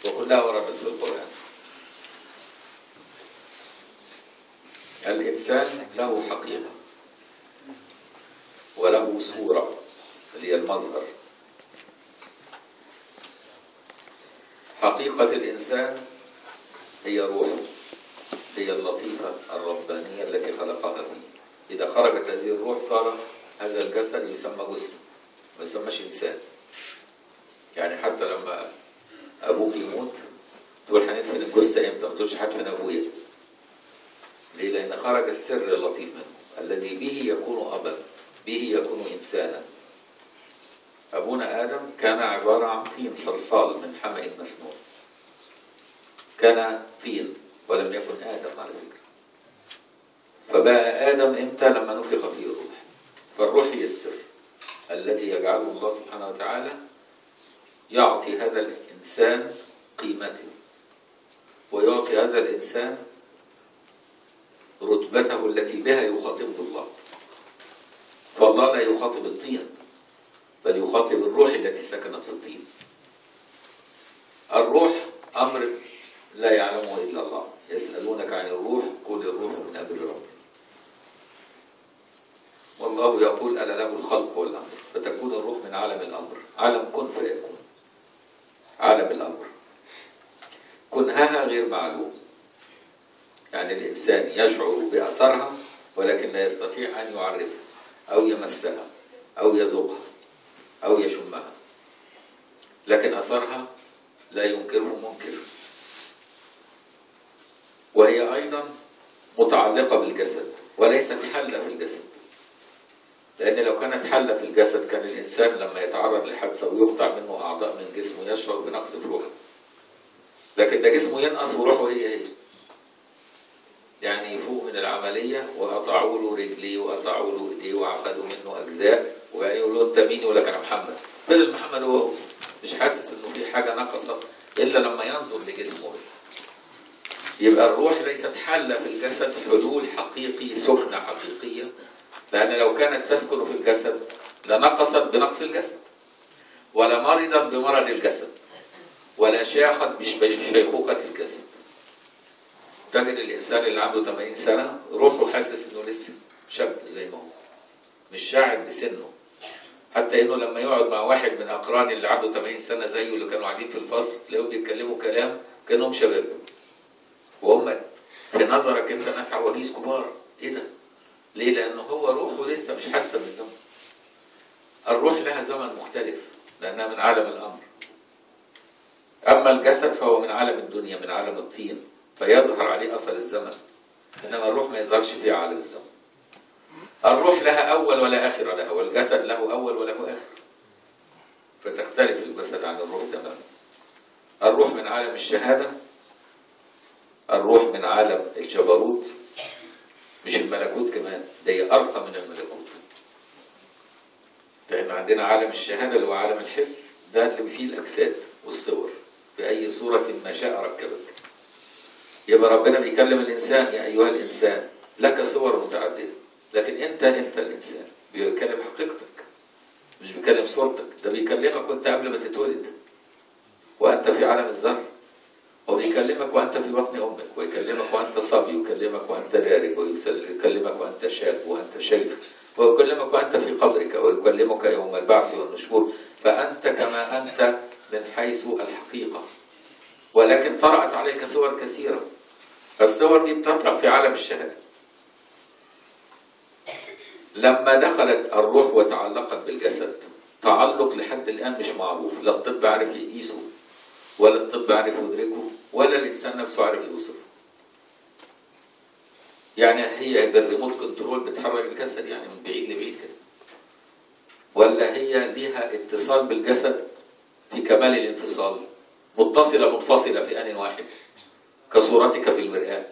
وكلها وردت في القرآن الإنسان له حقيقة وله صورة اللي هي المظهر حقيقة الإنسان هي روحه هي اللطيفة الربانية التي خلقها فيه إذا خرجت هذه الروح صار هذا الجسد يسمى جثة ما يسمىش إنسان يعني حتى لما أبوك يموت تقول هندفن الجثة إمتى؟ ما تقولش هدفن أبويا ليه؟ لأن خرج السر اللطيف منه الذي به يكون أبا به يكون إنسانا أبونا آدم كان عبارة عن طين صلصال من حمأ مسنون كان طين ولم يكن آدم على فكرة فبقى آدم إمتى لما نفخ فيه الروح فالروح هي السر الذي يجعله الله سبحانه وتعالى يعطي هذا الإنسان قيمته ويعطي هذا الإنسان رتبته التي بها يخاطبه الله فالله لا يخاطب الطين بل يخاطب الروح التي سكنت في الطين الروح أمر لا يعلمه إلا الله يسألونك عن الروح قل الروح من أمر ربي والله يقول ألا له الخلق والأمر فتكون الروح من عالم الأمر عالم كن فيكون عالم الأمر كنهها غير معلوم يعني الإنسان يشعر بأثرها ولكن لا يستطيع أن يعرفها أو يمسها أو يذوقها أو يشمها لكن أثرها لا ينكره منكر وهي أيضا متعلقة بالجسد وليست حلة في الجسد لأن لو كانت حلة في الجسد كان الإنسان لما يتعرض لحادثة ويقطع منه أعضاء من جسمه يشعر بنقص في روحه لكن ده جسمه ينقص وروحه هي هي يعني يفوق من العملية وقطعوا له رجليه وقطعوا له ايديه وعقدوا منه أجزاء وبعدين يقولوا له أنت مين يقول لك أنا محمد فضل محمد هو هو مش حاسس إنه في حاجة نقصت إلا لما ينظر لجسمه بس يبقى الروح ليست حالة في الجسد حلول حقيقي سكنة حقيقية لأن لو كانت تسكن في الجسد لنقصت بنقص الجسد ولا مرضت بمرض الجسد ولا شاخت بشيخوخة الجسد تجد الإنسان اللي عنده 80 سنة روحه حاسس إنه لسه شاب زي ما هو مش شاعر بسنه حتى إنه لما يقعد مع واحد من أقران اللي عنده 80 سنة زيه اللي كانوا قاعدين في الفصل تلاقيهم بيتكلموا كلام كأنهم شباب وهم في نظرك أنت ناس عواجيز كبار إيه ده؟ ليه؟ لأنه هو روحه لسه مش حاسة بالزمن الروح لها زمن مختلف لأنها من عالم الأمر أما الجسد فهو من عالم الدنيا من عالم الطين فيظهر عليه أثر الزمن إنما الروح ما يظهرش فيها عالم الزمن الروح لها أول ولا آخر لها والجسد له أول وله آخر فتختلف الجسد عن الروح تماما الروح من عالم الشهادة الروح من عالم الجبروت مش الملكوت كمان ده هي أرقى من الملكوت لأن عندنا عالم الشهادة اللي هو عالم الحس ده اللي فيه الأجساد والصور بأي صورة ما شاء ركبك يبقى ربنا بيكلم الإنسان يا أيها الإنسان لك صور متعددة لكن أنت أنت الإنسان بيكلم حقيقتك مش بيكلم صورتك ده بيكلمك وأنت قبل ما تتولد وأنت في عالم الذر وبيكلمك وأنت في بطن أمك ويكلمك وأنت صبي ويكلمك وأنت دارج ويكلمك وأنت شاب وأنت شيخ ويكلمك وأنت في قبرك ويكلمك يوم البعث والنشور فأنت كما أنت من حيث الحقيقة ولكن طرأت عليك صور كثيرة الصور دي بتطرأ في عالم الشهادة لما دخلت الروح وتعلقت بالجسد تعلق لحد الآن مش معروف لا الطب عارف يقيسه ولا الطب عارف يدركه ولا الإنسان نفسه عارف يوصفه يعني هي بالريموت كنترول بتحرك الجسد يعني من بعيد لبعيد كده ولا هي ليها اتصال بالجسد في كمال الانفصال متصلة منفصلة في آن واحد كصورتك في المرآة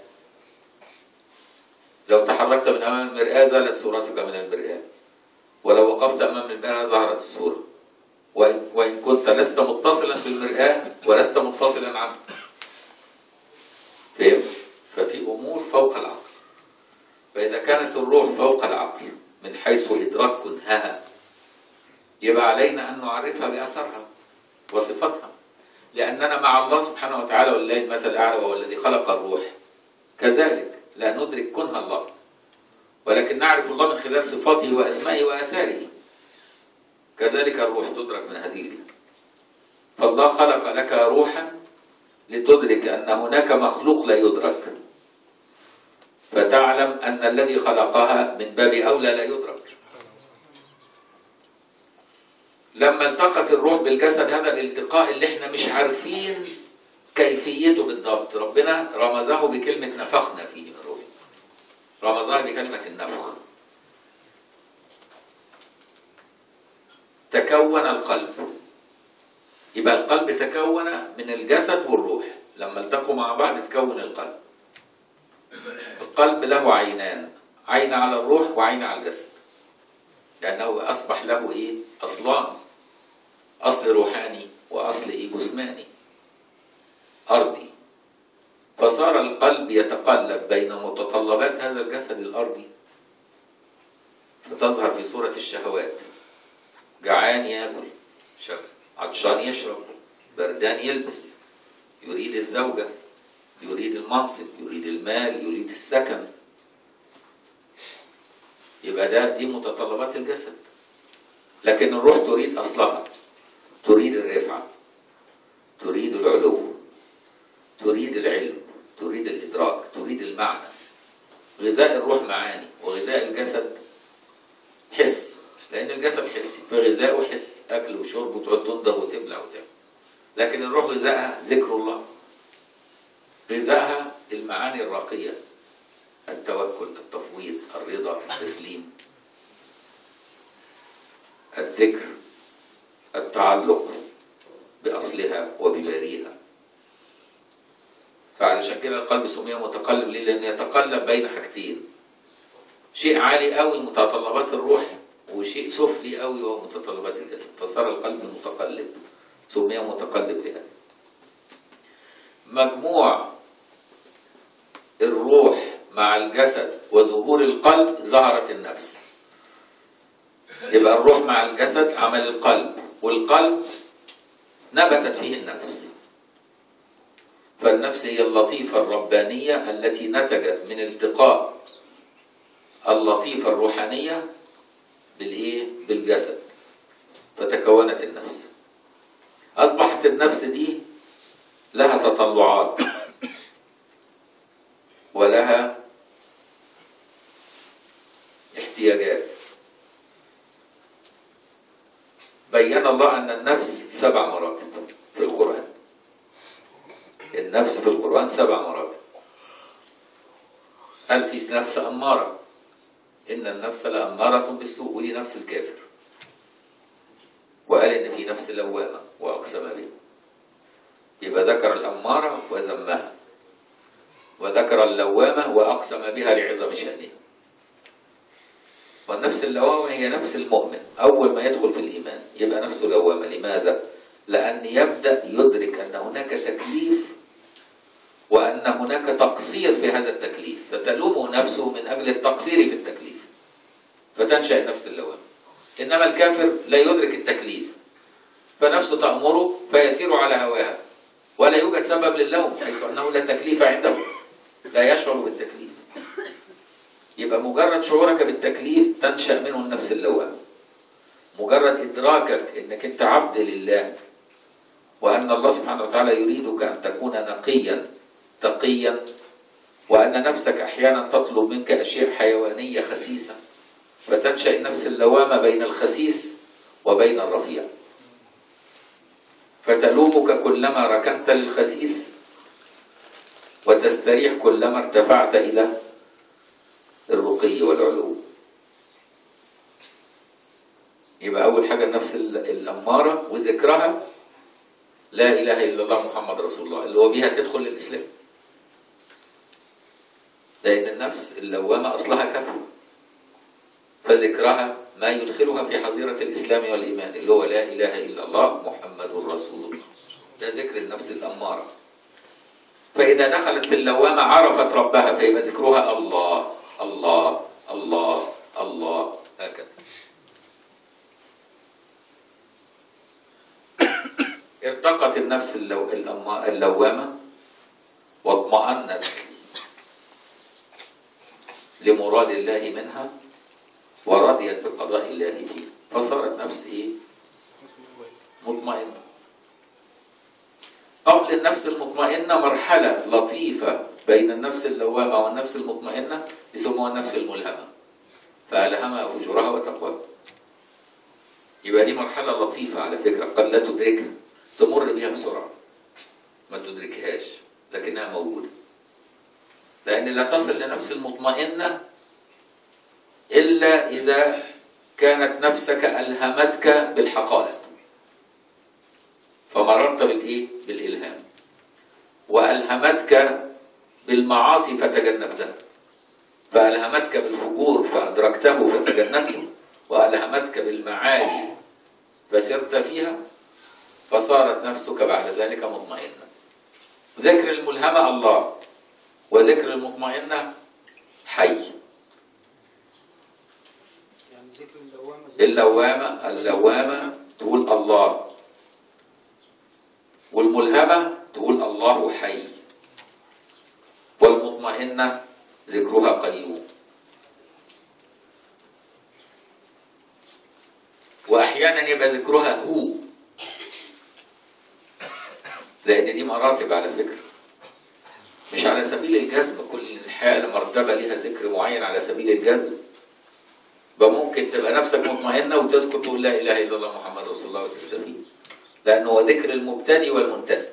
لو تحركت من أمام المرآة زالت صورتك من المرآة ولو وقفت أمام المرآة ظهرت الصورة وإن, وإن كنت لست متصلا بالمرآة ولست منفصلا عنها فهمت؟ ففي أمور فوق العقل فإذا كانت الروح فوق العقل من حيث إدراك كنهها يبقى علينا أن نعرفها بأثرها وصفتها لأننا مع الله سبحانه وتعالى ولله المثل الأعلى وهو الذي خلق الروح كذلك لا ندرك كنه الله ولكن نعرف الله من خلال صفاته وأسمائه وآثاره كذلك الروح تدرك من هذه فالله خلق لك روحا لتدرك أن هناك مخلوق لا يدرك فتعلم أن الذي خلقها من باب أولى لا يدرك لما التقت الروح بالجسد هذا الالتقاء اللي احنا مش عارفين كيفيته بالضبط ربنا رمزه بكلمة نفخنا فيه من روحه رمزها بكلمة النفخ تكون القلب يبقى القلب تكون من الجسد والروح لما التقوا مع بعض تكون القلب القلب له عينان عين على الروح وعين على الجسد لأنه أصبح له إيه أصلان أصل روحاني وأصل إيه جسماني أرضي فصار القلب يتقلب بين متطلبات هذا الجسد الأرضي فتظهر في صورة الشهوات جعان ياكل عطشان يشرب بردان يلبس يريد الزوجة يريد المنصب يريد المال يريد السكن يبقى ده دي متطلبات الجسد لكن الروح تريد أصلها تريد الرفعة تريد العلو تريد العلم تريد الإدراك تريد المعنى غذاء الروح معاني وغذاء الجسد حس لأن الجسد حسي فغذاؤه حس أكل وشرب وتقعد تنضغ وتبلع وتعمل لكن الروح غذائها ذكر الله غذائها المعاني الراقية التوكل التفويض الرضا التسليم الذكر التعلق بأصلها وبباريها فعلشان كده القلب سمي متقلب ليه؟ لأنه يتقلب بين حاجتين شيء عالي قوي متطلبات الروح وشيء سفلي قوي وهو متطلبات الجسد فصار القلب متقلب سمي متقلب لهذا مجموع الروح مع الجسد وظهور القلب ظهرت النفس يبقى الروح مع الجسد عمل القلب والقلب نبتت فيه النفس فالنفس هي اللطيفة الربانية التي نتجت من التقاء اللطيفة الروحانية بالإيه؟ بالجسد فتكونت النفس أصبحت النفس دي لها تطلعات ولها احتياجات بين الله أن النفس سبع مراتب في القرآن النفس في القرآن سبع مراتب قال في نفس أمارة إن النفس لأمارة بالسوء ودي نفس الكافر وقال إن في نفس لوامة وأقسم بها يبقى ذكر الأمارة وذمها وذكر اللوامة وأقسم بها لعظم شأنها والنفس اللوامة هي نفس المؤمن أول ما يدخل في الإيمان يبقى نفسه لوامة لماذا؟ لأن يبدأ يدرك أن هناك تكليف وأن هناك تقصير في هذا التكليف فتلومه نفسه من أجل التقصير في التكليف فتنشأ نفس اللوامة إنما الكافر لا يدرك التكليف فنفسه تأمره فيسير على هواها ولا يوجد سبب للوم حيث أنه لا تكليف عنده لا يشعر بالتكليف يبقى مجرد شعورك بالتكليف تنشأ منه النفس اللوامة مجرد إدراكك إنك أنت عبد لله وأن الله سبحانه وتعالى يريدك أن تكون نقيا تقيا وأن نفسك أحيانا تطلب منك أشياء حيوانية خسيسة فتنشأ النفس اللوامة بين الخسيس وبين الرفيع فتلومك كلما ركنت للخسيس وتستريح كلما ارتفعت إلى الرقي والعلو يبقى أول حاجة النفس الأمارة وذكرها لا إله إلا الله محمد رسول الله اللي هو بيها تدخل الإسلام لأن النفس اللوامة أصلها كفر فذكرها ما يدخلها في حظيرة الإسلام والإيمان اللي هو لا إله إلا الله محمد رسول الله ده ذكر النفس الأمارة فإذا دخلت في اللوامة عرفت ربها فيبقى ذكرها الله الله الله الله هكذا ارتقت النفس اللو... الأما- اللوامة واطمأنت لمراد الله منها ورضيت بقضاء الله فيه فصارت نفس ايه مطمئنة قبل النفس المطمئنة مرحلة لطيفة بين النفس اللوامة والنفس المطمئنة يسموها النفس الملهمة فألهمها فجورها وتقواها يبقى دي مرحلة لطيفة على فكرة قد لا تدركها تمر بها بسرعة ما تدركهاش لكنها موجودة لأن لا تصل لنفس المطمئنة إلا إذا كانت نفسك ألهمتك بالحقائق فمررت بالإيه؟ بالإلهام وألهمتك بالمعاصي فتجنبتها فألهمتك بالفجور فأدركته فتجنبته وألهمتك بالمعالي فسرت فيها فصارت نفسك بعد ذلك مطمئنة ذكر الملهمة الله وذكر المطمئنة حي يعني ذكر اللوامة زي- اللوامة اللوامة تقول الله والملهمة تقول الله حي والمطمئنة ذكرها قيوم وأحيانا يبقى ذكرها هو لأن دي مراتب على فكرة مش على سبيل الجزم كل حالة مرتبة لها ذكر معين على سبيل الجزم يبقى ممكن تبقى نفسك مطمئنة وتذكر تقول لا إله إلا الله محمد رسول الله وتستفيد لأنه هو ذكر المبتدئ والمنتهي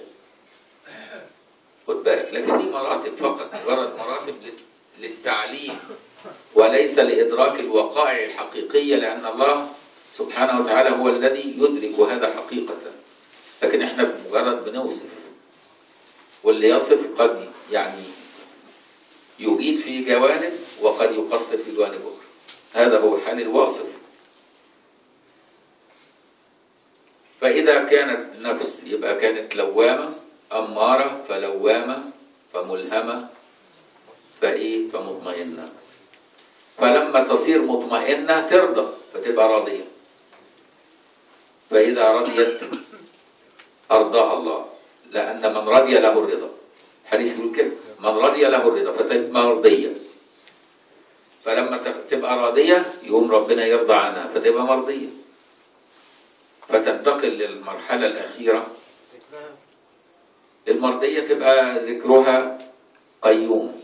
خد بالك لكن دي مراتب فقط مجرد مراتب لل- للتعليم وليس لإدراك الوقائع الحقيقية لأن الله سبحانه وتعالى هو الذي يدرك هذا حقيقة لكن احنا مجرد بنوصف واللي يصف قد يعني يجيد في جوانب وقد يقصر في جوانب أخرى هذا هو حال الواصف فإذا كانت نفس يبقى كانت لوامة أمارة فلوامة فملهمة فإيه فمطمئنة فلما تصير مطمئنة ترضى فتبقى راضية فإذا رضيت أرضاها الله لأن من رضي له الرضا حديث يقول كده من رضي له الرضا فتبقى مرضية فلما تخ- تبقى راضية يقوم ربنا يرضى عنها فتبقى مرضية فتنتقل للمرحلة الأخيرة ذكرها المرضية تبقى ذكرها قيوم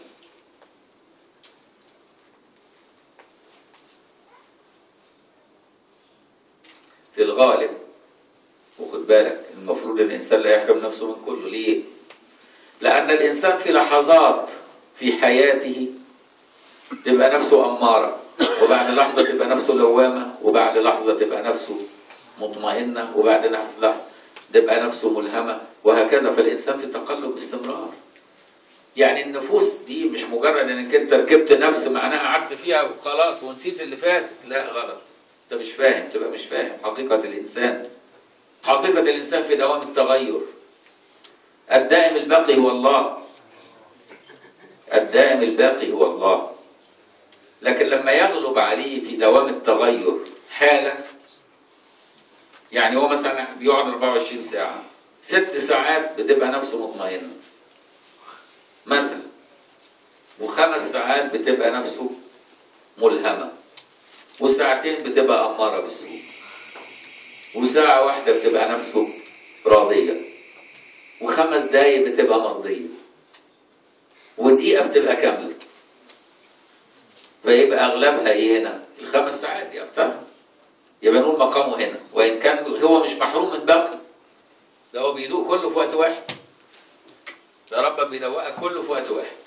في الغالب وخد بالك المفروض الإنسان لا يحرم نفسه من كله ليه؟ لأن الإنسان في لحظات في حياته تبقى نفسه أمارة وبعد لحظة تبقى نفسه لوامة وبعد لحظة تبقى نفسه مطمئنة وبعد لحظة تبقى نفسه ملهمة وهكذا فالإنسان في تقلب باستمرار يعني النفوس دي مش مجرد انك انت ركبت نفس معناها قعدت فيها وخلاص ونسيت اللي فات لا غلط انت مش فاهم تبقى مش فاهم حقيقة الإنسان حقيقة الإنسان في دوام التغير الدائم الباقي هو الله الدائم الباقي هو الله لكن لما يغلب عليه في دوام التغير حالة يعني هو مثلا بيقعد 24 ساعة ست ساعات بتبقى نفسه مطمئنة مثلا وخمس ساعات بتبقى نفسه ملهمة وساعتين بتبقى أمارة بالسوء وساعة واحدة بتبقى نفسه راضية وخمس دقايق بتبقى مرضية ودقيقة بتبقى كاملة فيبقى أغلبها إيه هنا؟ الخمس ساعات دي أكترها يبقى نقول مقامه هنا وإن كان هو مش محروم من باقي ده هو بيدوق كله في وقت واحد ده ربك بيدوقك كله في وقت واحد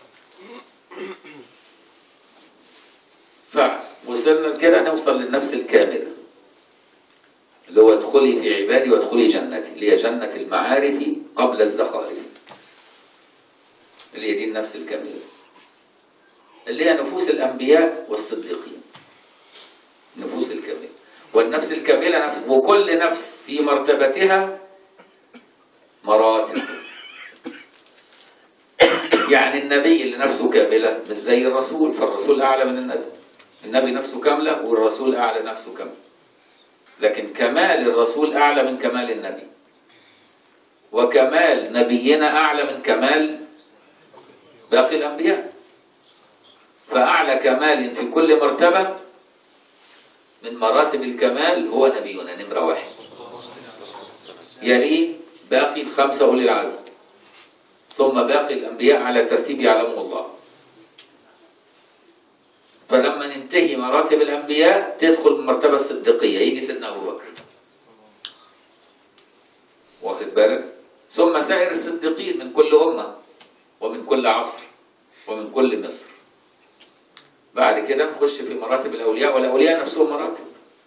فوصلنا كده نوصل للنفس الكاملة اللي هو ادخلي في عبادي وادخلي جنتي اللي هي جنة المعارف قبل الزخارف اللي هي دي النفس الكاملة اللي هي نفوس الأنبياء والصديقين النفوس الكاملة والنفس الكاملة نفس وكل نفس في مرتبتها مراتب يعني النبي اللي نفسه كاملة مش زي الرسول فالرسول أعلى من النبي النبي نفسه كاملة والرسول أعلى نفسه كاملة لكن كمال الرسول أعلى من كمال النبي وكمال نبينا أعلى من كمال باقي الأنبياء فأعلى كمال في كل مرتبة من مراتب الكمال هو نبينا نمرة واحد يليه باقي الخمسة أولي العزم ثم باقي الأنبياء على ترتيب يعلمه الله فلما ننتهي مراتب الأنبياء تدخل المرتبة الصديقية يجي سيدنا أبو بكر واخد بالك ثم سائر الصديقين من كل أمة ومن كل عصر ومن كل مصر بعد كده نخش في مراتب الأولياء والأولياء نفسهم مراتب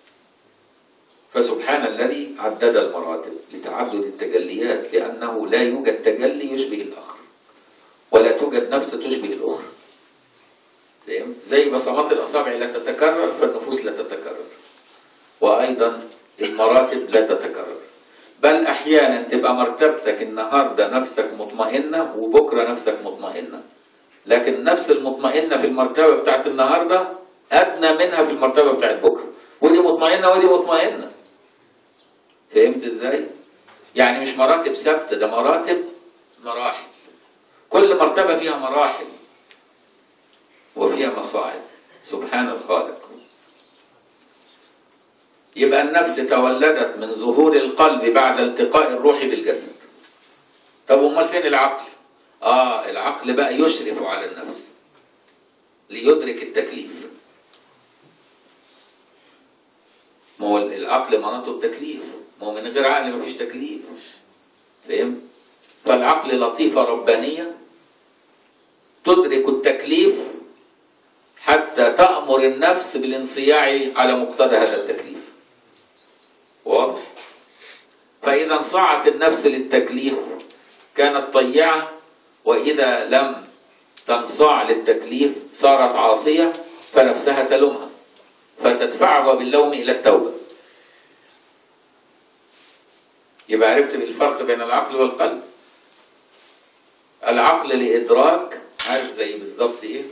فسبحان الذي عدد المراتب لتعدد التجليات لأنه لا يوجد تجلي يشبه الآخر ولا توجد نفس تشبه الأخرى فهمت؟ زي بصمات الأصابع لا تتكرر فالنفوس لا تتكرر وأيضا المراتب لا تتكرر بل أحيانا تبقى مرتبتك النهاردة نفسك مطمئنة وبكرة نفسك مطمئنة لكن نفس المطمئنة في المرتبة بتاعت النهاردة أدنى منها في المرتبة بتاعت بكرة ودي مطمئنة ودي مطمئنة فهمت ازاي؟ يعني مش مراتب ثابتة ده مراتب مراحل كل مرتبة فيها مراحل وفيها مصاعب سبحان الخالق يبقى النفس تولدت من ظهور القلب بعد التقاء الروح بالجسد طب امال فين العقل اه العقل بقى يشرف على النفس ليدرك التكليف ما هو العقل مناطه التكليف ما هو من غير عقل مفيش تكليف فهم فالعقل لطيفة ربانية تدرك التكليف حتى تأمر النفس بالانصياع على مقتضى هذا التكليف واضح فإذا انصاعت النفس للتكليف كانت طيعة وإذا لم تنصاع للتكليف صارت عاصية فنفسها تلومها فتدفعها باللوم إلى التوبة يبقى عرفت الفرق بين العقل والقلب العقل لإدراك عارف زي بالظبط إيه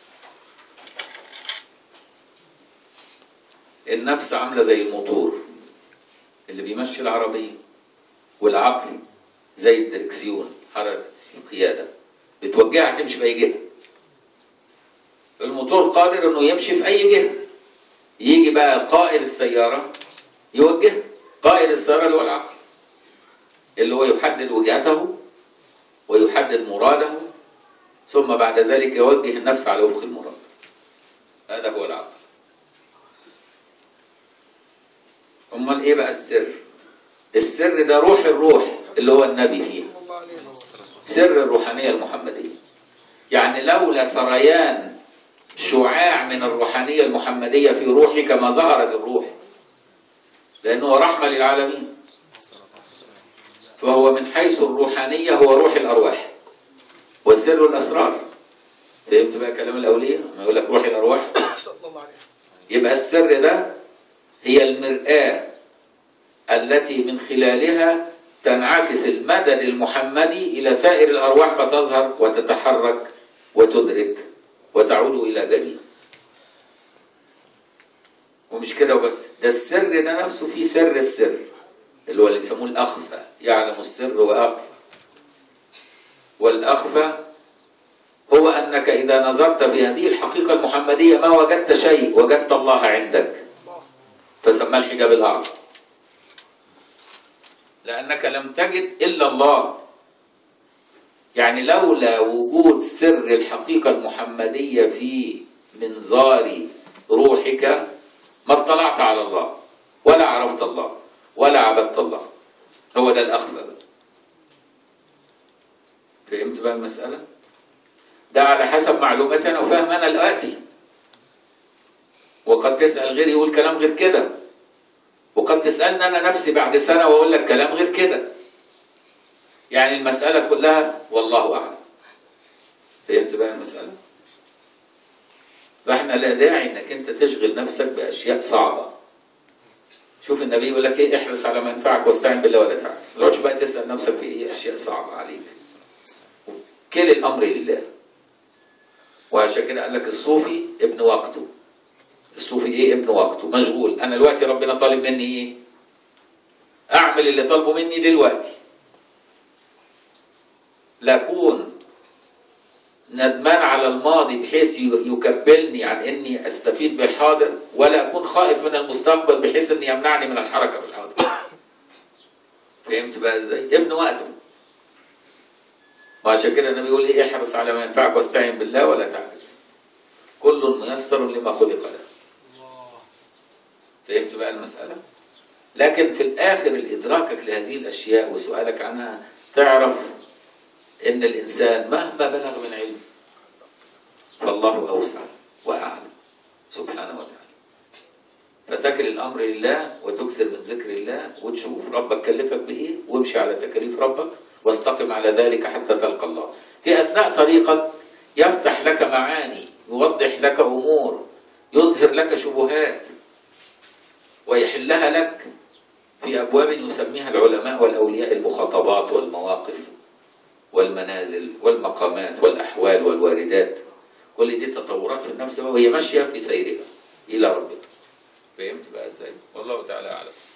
النفس عاملة زي الموتور اللي بيمشي العربية والعقل زي الدركسيون حركة القيادة بتوجهها تمشي في أي جهة الموتور قادر إنه يمشي في أي جهة يجي بقى قائد السيارة يوجه قائد السيارة اللي هو العقل اللي هو يحدد وجهته ويحدد مراده ثم بعد ذلك يوجه النفس على وفق المراد هذا هو العقل امال ايه بقى السر السر ده روح الروح اللي هو النبي فيه سر الروحانيه المحمديه يعني لولا سريان شعاع من الروحانيه المحمديه في روحك ما ظهرت الروح لانه رحمه للعالمين فهو من حيث الروحانيه هو روح الارواح وسر الاسرار فهمت بقى كلام الاولياء ما يقول لك روح الارواح صلى الله عليه يبقى السر ده هي المرآة التي من خلالها تنعكس المدد المحمدي إلى سائر الأرواح فتظهر وتتحرك وتدرك وتعود إلى بريء ومش كده وبس ده السر ده نفسه فيه سر السر اللي هو اللي يسموه الأخفى يعلم السر وأخفى والأخفى هو أنك إذا نظرت في هذه الحقيقة المحمدية ما وجدت شيء وجدت الله عندك فسماه الحجاب الأعظم لأنك لم تجد إلا الله يعني لولا وجود سر الحقيقة المحمدية في منظار روحك ما اطلعت على الله ولا عرفت الله ولا عبدت الله هو ده الأخفى بقى. فهمت بقى المسألة؟ ده على حسب معلوماتنا وفهم أنا الآتي وقد تسأل غيري يقول كلام غير كده وقد تسألني أنا نفسي بعد سنة وأقول لك كلام غير كده يعني المسألة كلها والله أعلم فهمت بقى المسألة فإحنا لا داعي إنك أنت تشغل نفسك بأشياء صعبة شوف النبي يقول لك إيه احرص على ما ينفعك واستعن بالله ولا تعجز ما تقعدش بقى تسأل نفسك في إيه أشياء صعبة عليك كل الأمر لله وعشان كده قال لك الصوفي ابن وقته الصوفي ايه ابن وقته مشغول انا دلوقتي ربنا طالب مني ايه اعمل اللي طالبه مني دلوقتي لا اكون ندمان على الماضي بحيث ي- يكبلني عن اني استفيد بالحاضر ولا اكون خائف من المستقبل بحيث ان يمنعني من الحركه في الحاضر فهمت بقى ازاي ابن وقته وعشان كده النبي يقول ايه احرص على ما ينفعك واستعن بالله ولا تعجز كل ميسر لما خلق له الله فهمت بقى المسألة؟ لكن في الآخر إدراكك لهذه الأشياء وسؤالك عنها تعرف إن الإنسان مهما بلغ من علم فالله أوسع وأعلم سبحانه وتعالى فتكل الأمر لله وتكثر من ذكر الله وتشوف ربك كلفك بإيه وامشي على تكاليف ربك واستقم على ذلك حتى تلقى الله في أثناء طريقك يفتح لك معاني يوضح لك أمور يظهر لك شبهات ويحلها لك في أبواب يسميها العلماء والأولياء المخاطبات والمواقف والمنازل والمقامات والأحوال والواردات كل دي تطورات في النفس وهي ماشية في سيرها إلى ربها فهمت بقى إزاي؟ والله تعالى أعلم